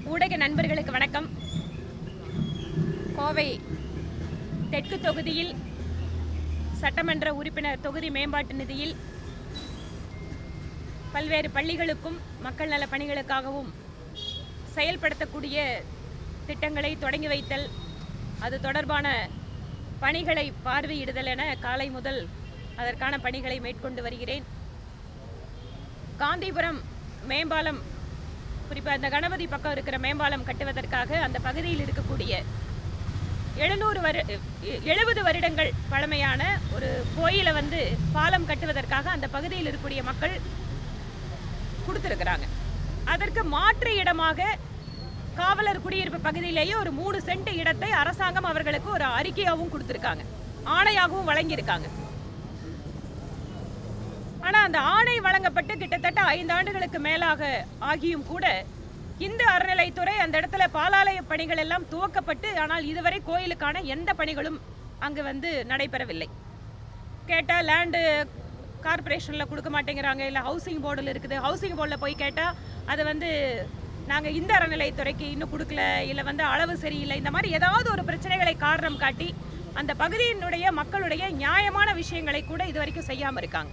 ஊடக நண்பர்களுக்கு வணக்கம் கோவை தெற்கு தொகுதியில் சட்டமன்ற உறுப்பினர் தொகுதி மேம்பாட்டு நிதியில் பல்வேறு பள்ளிகளுக்கும் மக்கள் நல பணிகளுக்காகவும் செயல்படுத்தக்கூடிய திட்டங்களை தொடங்கி வைத்தல் அது தொடர்பான பணிகளை பார்வையிடுதல் என காலை முதல் அதற்கான பணிகளை மேற்கொண்டு வருகிறேன் காந்திபுரம் மேம்பாலம் குறிப்பாக இந்த கணபதி பக்கம் இருக்கிற மேம்பாலம் கட்டுவதற்காக அந்த பகுதியில் இருக்கக்கூடிய எழுநூறு வரு எழுபது வருடங்கள் பழமையான ஒரு கோயிலை வந்து பாலம் கட்டுவதற்காக அந்த பகுதியில் இருக்கக்கூடிய மக்கள் கொடுத்துருக்குறாங்க அதற்கு மாற்று இடமாக காவலர் குடியிருப்பு பகுதியிலேயே ஒரு மூணு சென்ட் இடத்தை அரசாங்கம் அவர்களுக்கு ஒரு அறிக்கையாகவும் கொடுத்துருக்காங்க ஆணையாகவும் வழங்கியிருக்காங்க ஆனா அந்த ஆணை வழங்கப்பட்டு கிட்டத்தட்ட ஐந்து ஆண்டுகளுக்கு மேலாக ஆகியும் கூட இந்து அறநிலைத்துறை அந்த இடத்துல பாலாலய பணிகள் எல்லாம் துவக்கப்பட்டு ஆனால் இதுவரை கோயிலுக்கான எந்த பணிகளும் அங்கு வந்து நடைபெறவில்லை கேட்டால் லேண்டு கார்ப்பரேஷனில் கொடுக்க மாட்டேங்கிறாங்க இல்லை ஹவுசிங் போர்டில் இருக்குது ஹவுசிங் போர்டில் போய் கேட்டால் அது வந்து நாங்கள் இந்த அறநிலைத்துறைக்கு இன்னும் கொடுக்கல இல்லை வந்து அளவு சரியில்லை இந்த மாதிரி ஏதாவது ஒரு பிரச்சனைகளை காரணம் காட்டி அந்த பகுதியினுடைய மக்களுடைய நியாயமான விஷயங்களை கூட இது வரைக்கும் செய்யாமல் இருக்காங்க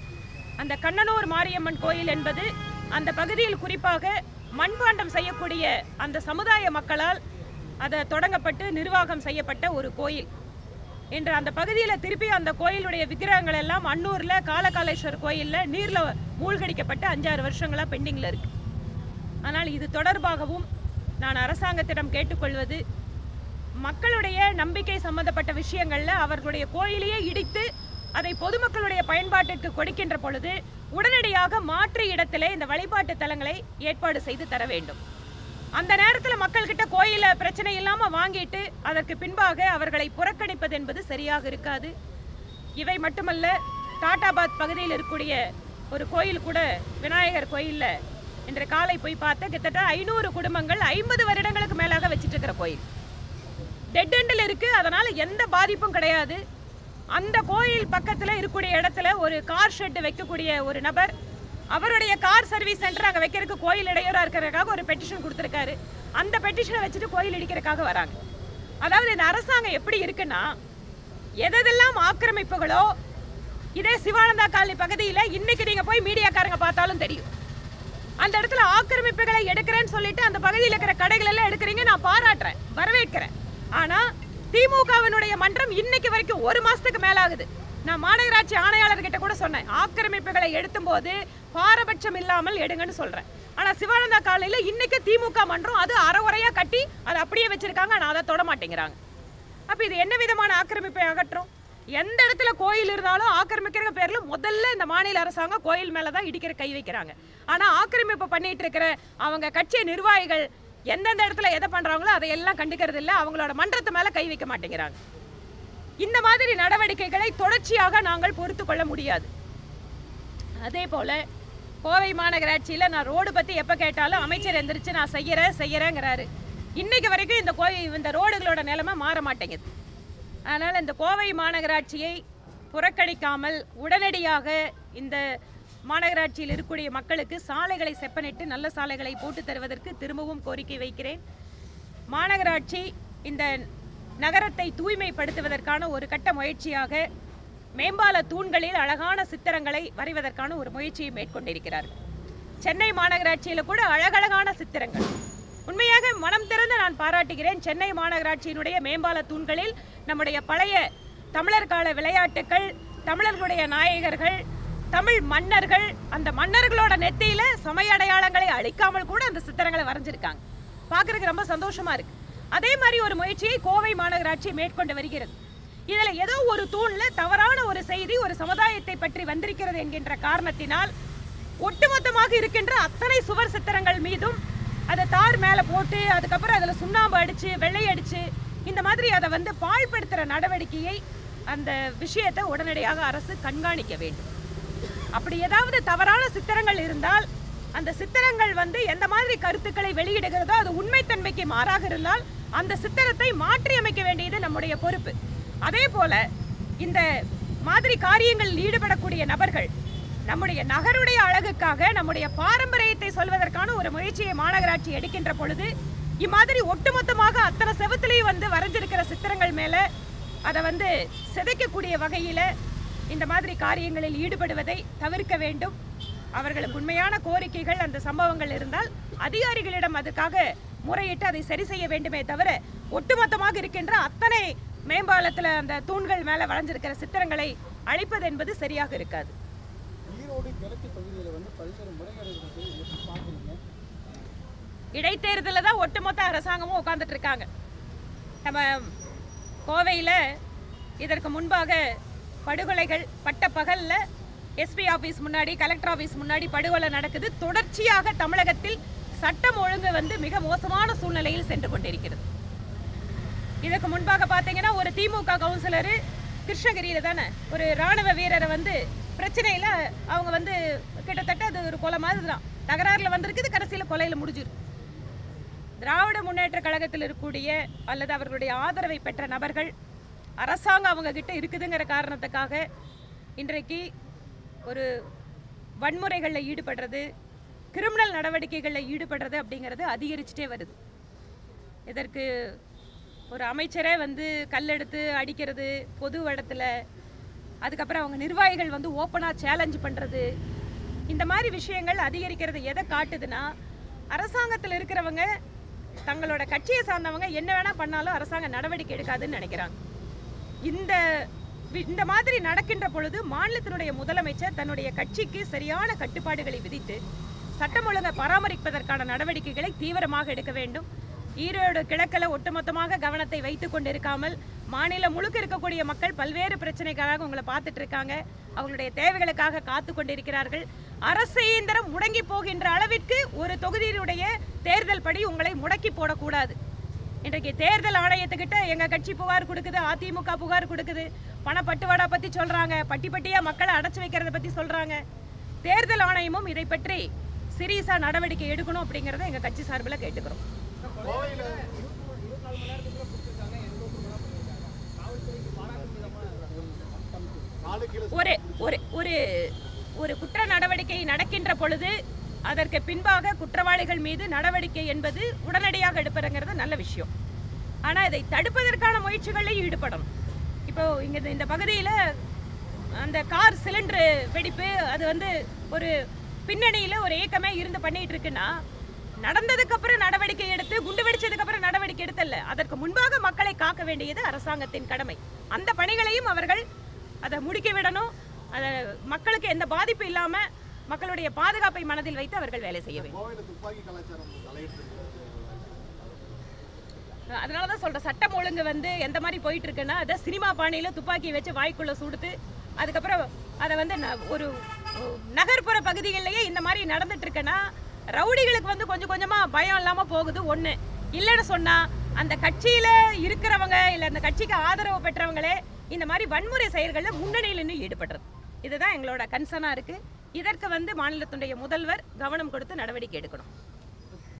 அந்த கண்ணனூர் மாரியம்மன் கோயில் என்பது அந்த பகுதியில் குறிப்பாக மண்பாண்டம் செய்யக்கூடிய அந்த சமுதாய மக்களால் அதை தொடங்கப்பட்டு நிர்வாகம் செய்யப்பட்ட ஒரு கோயில் இன்று அந்த பகுதியில் திருப்பி அந்த கோயிலுடைய விக்கிரகங்கள் எல்லாம் அன்னூரில் காலகாலேஸ்வர் கோயிலில் நீரில் மூழ்கடிக்கப்பட்டு அஞ்சாறு வருஷங்களாக பெண்டிங்கில் இருக்கு ஆனால் இது தொடர்பாகவும் நான் அரசாங்கத்திடம் கேட்டுக்கொள்வது மக்களுடைய நம்பிக்கை சம்பந்தப்பட்ட விஷயங்கள்ல அவர்களுடைய கோயிலையே இடித்து அதை பொதுமக்களுடைய பயன்பாட்டிற்கு கொடுக்கின்ற பொழுது உடனடியாக மாற்று இடத்திலே இந்த வழிபாட்டு தலங்களை ஏற்பாடு செய்து தர வேண்டும் அந்த நேரத்தில் மக்கள்கிட்ட கோயில பிரச்சனை இல்லாம வாங்கிட்டு அதற்கு பின்பாக அவர்களை புறக்கணிப்பது என்பது சரியாக இருக்காது இவை மட்டுமல்ல டாட்டாபாத் பகுதியில் இருக்கக்கூடிய ஒரு கோயில் கூட விநாயகர் கோயில்ல இன்று காலை போய் பார்த்த கிட்டத்தட்ட ஐநூறு குடும்பங்கள் ஐம்பது வருடங்களுக்கு மேலாக வச்சிட்டு இருக்கிற கோயில் டெட் எண்டில் இருக்கு அதனால எந்த பாதிப்பும் கிடையாது அந்த கோயில் பக்கத்துல இருக்கக்கூடிய இடத்துல ஒரு கார் ஷெட் வைக்கக்கூடிய ஒரு நபர் அவருடைய கார் சர்வீஸ் சென்டர் அங்கே வைக்கிறதுக்கு கோயில் இடையூறா இருக்கிறதுக்காக ஒரு பெட்டிஷன் கொடுத்துருக்காரு அந்த பெட்டிஷனை வச்சுட்டு கோயில் இடிக்கிறதுக்காக வராங்க அதாவது இந்த அரசாங்கம் எப்படி இருக்குன்னா எதெல்லாம் ஆக்கிரமிப்புகளோ இதே சிவானந்தா காலனி பகுதியில் இன்னைக்கு நீங்க போய் மீடியாக்காரங்க பார்த்தாலும் தெரியும் அந்த இடத்துல ஆக்கிரமிப்புகளை எடுக்கிறேன்னு சொல்லிட்டு அந்த பகுதியில் இருக்கிற கடைகள் எல்லாம் எடுக்கிறீங்க நான் பாராட்டுறேன் வரவேற்கிறேன் ஆனா திமுகவினுடைய மன்றம் இன்னைக்கு வரைக்கும் ஒரு மாசத்துக்கு மேல ஆகுது நான் மாநகராட்சி ஆணையாளர்கிட்ட கூட சொன்னேன் ஆக்கிரமிப்புகளை எடுத்தும் போது பாரபட்சம் இல்லாமல் எடுங்கன்னு சொல்றேன் ஆனா சிவானந்தா காலையில இன்னைக்கு திமுக மன்றம் அது அறகுறையா கட்டி அதை அப்படியே வச்சிருக்காங்க ஆனா அதை தொட மாட்டேங்கிறாங்க அப்ப இது என்ன விதமான ஆக்கிரமிப்பை அகற்றும் எந்த இடத்துல கோயில் இருந்தாலும் ஆக்கிரமிக்கிற பேர்ல முதல்ல இந்த மாநில அரசாங்கம் கோயில் மேல தான் இடிக்கிற கை வைக்கிறாங்க ஆனா ஆக்கிரமிப்பு பண்ணிட்டு இருக்கிற அவங்க கட்சி நிர்வாகிகள் எந்தெந்த இடத்துல எதை பண்றாங்களோ அதையெல்லாம் கண்டுக்கிறது இல்ல அவங்களோட மன்றத்து மேல கை வைக்க மாட்டேங்கிறாங்க இந்த மாதிரி நடவடிக்கைகளை தொடர்ச்சியாக நாங்கள் பொறுத்து கொள்ள முடியாது அதே போல கோவை மாநகராட்சியில் நான் ரோடு பற்றி எப்போ கேட்டாலும் அமைச்சர் எந்திரிச்சு நான் செய்யறேன் செய்யறேங்கிறாரு இன்னைக்கு வரைக்கும் இந்த கோயில் இந்த ரோடுகளோட நிலைமை மாற மாட்டேங்குது அதனால் இந்த கோவை மாநகராட்சியை புறக்கணிக்காமல் உடனடியாக இந்த மாநகராட்சியில் இருக்கக்கூடிய மக்களுக்கு சாலைகளை செப்பனிட்டு நல்ல சாலைகளை போட்டு தருவதற்கு திரும்பவும் கோரிக்கை வைக்கிறேன் மாநகராட்சி இந்த நகரத்தை தூய்மைப்படுத்துவதற்கான ஒரு கட்ட முயற்சியாக மேம்பால தூண்களில் அழகான சித்திரங்களை வரைவதற்கான ஒரு முயற்சியை மேற்கொண்டிருக்கிறார்கள் சென்னை மாநகராட்சியில் கூட அழகழகான சித்திரங்கள் உண்மையாக மனம் திறந்து நான் பாராட்டுகிறேன் சென்னை மாநகராட்சியினுடைய மேம்பால தூண்களில் நம்முடைய பழைய தமிழர் கால விளையாட்டுக்கள் தமிழர்களுடைய நாயகர்கள் தமிழ் மன்னர்கள் அந்த மன்னர்களோட நெத்தியில சமய அடையாளங்களை அழிக்காமல் கூட அந்த சித்திரங்களை வரைஞ்சிருக்காங்க பார்க்கறதுக்கு ரொம்ப சந்தோஷமா இருக்கு அதே மாதிரி ஒரு முயற்சியை கோவை மாநகராட்சி மேற்கொண்டு வருகிறது இதுல ஏதோ ஒரு தூண்ல தவறான ஒரு செய்தி ஒரு சமுதாயத்தை பற்றி வந்திருக்கிறது என்கின்ற காரணத்தினால் ஒட்டுமொத்தமாக இருக்கின்ற அத்தனை சுவர் சித்திரங்கள் மீதும் அதை தார் மேலே போட்டு அதுக்கப்புறம் அதில் சுண்ணாம்பு அடித்து வெள்ளை அடித்து இந்த மாதிரி அதை வந்து பாழ்படுத்துகிற நடவடிக்கையை அந்த விஷயத்தை உடனடியாக அரசு கண்காணிக்க வேண்டும் அப்படி ஏதாவது தவறான சித்திரங்கள் இருந்தால் அந்த சித்திரங்கள் வந்து எந்த மாதிரி கருத்துக்களை வெளியிடுகிறதோ அது உண்மைத்தன்மைக்கு மாறாக இருந்தால் அந்த சித்திரத்தை மாற்றி அமைக்க வேண்டியது நம்முடைய பொறுப்பு அதே போல இந்த மாதிரி காரியங்களில் ஈடுபடக்கூடிய நபர்கள் நம்முடைய நகருடைய அழகுக்காக நம்முடைய பாரம்பரியத்தை சொல்வதற்கான ஒரு முயற்சியை மாநகராட்சி எடுக்கின்ற பொழுது இம்மாதிரி ஒட்டுமொத்தமாக அத்தனை செவத்துலேயும் வந்து வரைஞ்சிருக்கிற சித்திரங்கள் மேலே அதை வந்து சிதைக்கக்கூடிய வகையில் இந்த மாதிரி காரியங்களில் ஈடுபடுவதை தவிர்க்க வேண்டும் அவர்களுக்கு உண்மையான கோரிக்கைகள் அந்த சம்பவங்கள் இருந்தால் அதிகாரிகளிடம் அதுக்காக முறையிட்டு அதை சரி செய்ய வேண்டுமே தவிர ஒட்டுமொத்தமாக இருக்கின்ற அத்தனை மேம்பாலத்தில் அந்த தூண்கள் மேலே வளைஞ்சிருக்கிற சித்திரங்களை அழிப்பது என்பது சரியாக இருக்காது ஈரோடு கிழக்கு பகுதியில் வந்து பல்வேறு முறைகேடுகள் இருக்கு எப்படி பார்க்குறீங்க இடைத்தேர்தலில் தான் ஒட்டுமொத்த அரசாங்கமும் உட்கார்ந்துட்டு இருக்காங்க நம்ம கோவையில் இதற்கு முன்பாக படுகொலைகள் பட்ட பகலில் எஸ்பி ஆஃபீஸ் முன்னாடி கலெக்டர் ஆஃபீஸ் முன்னாடி படுகொலை நடக்குது தொடர்ச்சியாக தமிழகத்தில் சட்டம் ஒழுங்கு வந்து மிக மோசமான சூழ்நிலையில் சென்று கொண்டிருக்கிறது இதற்கு முன்பாக பார்த்தீங்கன்னா ஒரு திமுக கவுன்சிலரு கிருஷ்ணகிரியில தானே ஒரு ராணுவ வீரரை வந்து பிரச்சனையில் அவங்க வந்து கிட்டத்தட்ட அது ஒரு கொலை மாதிரி தான் தகராறில் வந்திருக்குது கடைசியில் கொலையில் முடிஞ்சிருக்கு திராவிட முன்னேற்ற கழகத்தில் இருக்கக்கூடிய அல்லது அவர்களுடைய ஆதரவை பெற்ற நபர்கள் அரசாங்கம் அவங்க கிட்ட இருக்குதுங்கிற காரணத்துக்காக இன்றைக்கு ஒரு வன்முறைகளில் ஈடுபடுறது கிரிமினல் நடவடிக்கைகளில் ஈடுபடுறது அப்படிங்கிறது அதிகரிச்சுட்டே வருது இதற்கு ஒரு அமைச்சரே வந்து கல்லெடுத்து அடிக்கிறது பொது இடத்துல அதுக்கப்புறம் அவங்க நிர்வாகிகள் வந்து ஓப்பனாக சேலஞ்ச் பண்ணுறது இந்த மாதிரி விஷயங்கள் அதிகரிக்கிறது எதை காட்டுதுன்னா அரசாங்கத்தில் இருக்கிறவங்க தங்களோட கட்சியை சார்ந்தவங்க என்ன வேணால் பண்ணாலும் அரசாங்கம் நடவடிக்கை எடுக்காதுன்னு நினைக்கிறாங்க இந்த வி- இந்த மாதிரி நடக்கின்ற பொழுது மாநிலத்தினுடைய முதலமைச்சர் தன்னுடைய கட்சிக்கு சரியான கட்டுப்பாடுகளை விதித்து சட்டம் ஒழுங்கை பராமரிப்பதற்கான நடவடிக்கைகளை தீவிரமாக எடுக்க வேண்டும் ஈரோடு கிழக்கில் ஒட்டுமொத்தமாக கவனத்தை வைத்து கொண்டிருக்காமல் மாநிலம் முழுக்க இருக்கக்கூடிய மக்கள் பல்வேறு பிரச்சனைக்காக உங்களை பார்த்துட்டு இருக்காங்க அவங்களுடைய தேவைகளுக்காக காத்து கொண்டிருக்கிறார்கள் அரசு இயந்திரம் முடங்கி போகின்ற அளவிற்கு ஒரு தொகுதியினுடைய தேர்தல் படி உங்களை முடக்கி போடக்கூடாது இன்றைக்கு தேர்தல் ஆணையத்துக்கிட்ட எங்க கட்சி புகார் கொடுக்குது அதிமுக புகார் கொடுக்குது பணப்பட்டுவாடா பத்தி சொல்றாங்க பட்டி பட்டியா மக்களை அடைச்சு வைக்கிறத பத்தி சொல்றாங்க தேர்தல் ஆணையமும் இதை பற்றி சீரியஸா நடவடிக்கை எடுக்கணும் அப்படிங்கறத எங்க கட்சி சார்பில் கேட்டுக்கிறோம் ஒரு ஒரு ஒரு ஒரு குற்ற நடவடிக்கை நடக்கின்ற பொழுது அதற்கு பின்பாக குற்றவாளிகள் மீது நடவடிக்கை என்பது உடனடியாக எடுப்பதுங்கிறது நல்ல விஷயம் ஆனா இதை தடுப்பதற்கான முயற்சிகளில் ஈடுபடணும் இப்போ இங்க இந்த- இந்த பகுதியில் அந்த கார் சிலிண்டர் வெடிப்பு அது வந்து ஒரு பின்னணியில் ஒரு ஏக்கமே இருந்து பண்ணிட்டு இருக்குன்னா நடந்ததுக்கு அப்புறம் நடவடிக்கை எடுத்து குண்டு வெடிச்சதுக்கு அப்புறம் நடவடிக்கை எடுத்தல்ல அதற்கு முன்பாக மக்களை காக்க வேண்டியது அரசாங்கத்தின் கடமை அந்த பணிகளையும் அவர்கள் அதை முடிக்க விடணும் அதை மக்களுக்கு எந்த பாதிப்பு இல்லாம மக்களுடைய பாதுகாப்பை மனதில் வைத்து அவர்கள் வேலை செய்ய வேண்டும் கோவையில் துப்பாக்கி கலாச்சாரம் தலையிட்டு அதனால தான் சொல்கிறேன் சட்டம் ஒழுங்கு வந்து எந்த மாதிரி போயிட்டு இருக்குன்னா அதை சினிமா பாணியில் துப்பாக்கி வச்சு வாய்க்குள்ள சுடுத்து அதுக்கப்புறம் அதை வந்து ந- ஒரு ஒரு நகர்ப்புற பகுதிகளிலேயே இந்த மாதிரி நடந்துட்டு இருக்குன்னா ரவுடிகளுக்கு வந்து கொஞ்சம் கொஞ்சமாக பயம் இல்லாமல் போகுது ஒன்று இல்லைன்னு சொன்னால் அந்த கட்சியில் இருக்கிறவங்க இல்லை அந்த கட்சிக்கு ஆதரவு பெற்றவங்களே இந்த மாதிரி வன்முறை செயல்களில் முன்னணியில் நின்று ஈடுபடுறது இதுதான் எங்களோட கன்சர்னாக இருக்குது இதற்கு வந்து மாநிலத்துடைய முதல்வர் கவனம் கொடுத்து நடவடிக்கை எடுக்கணும்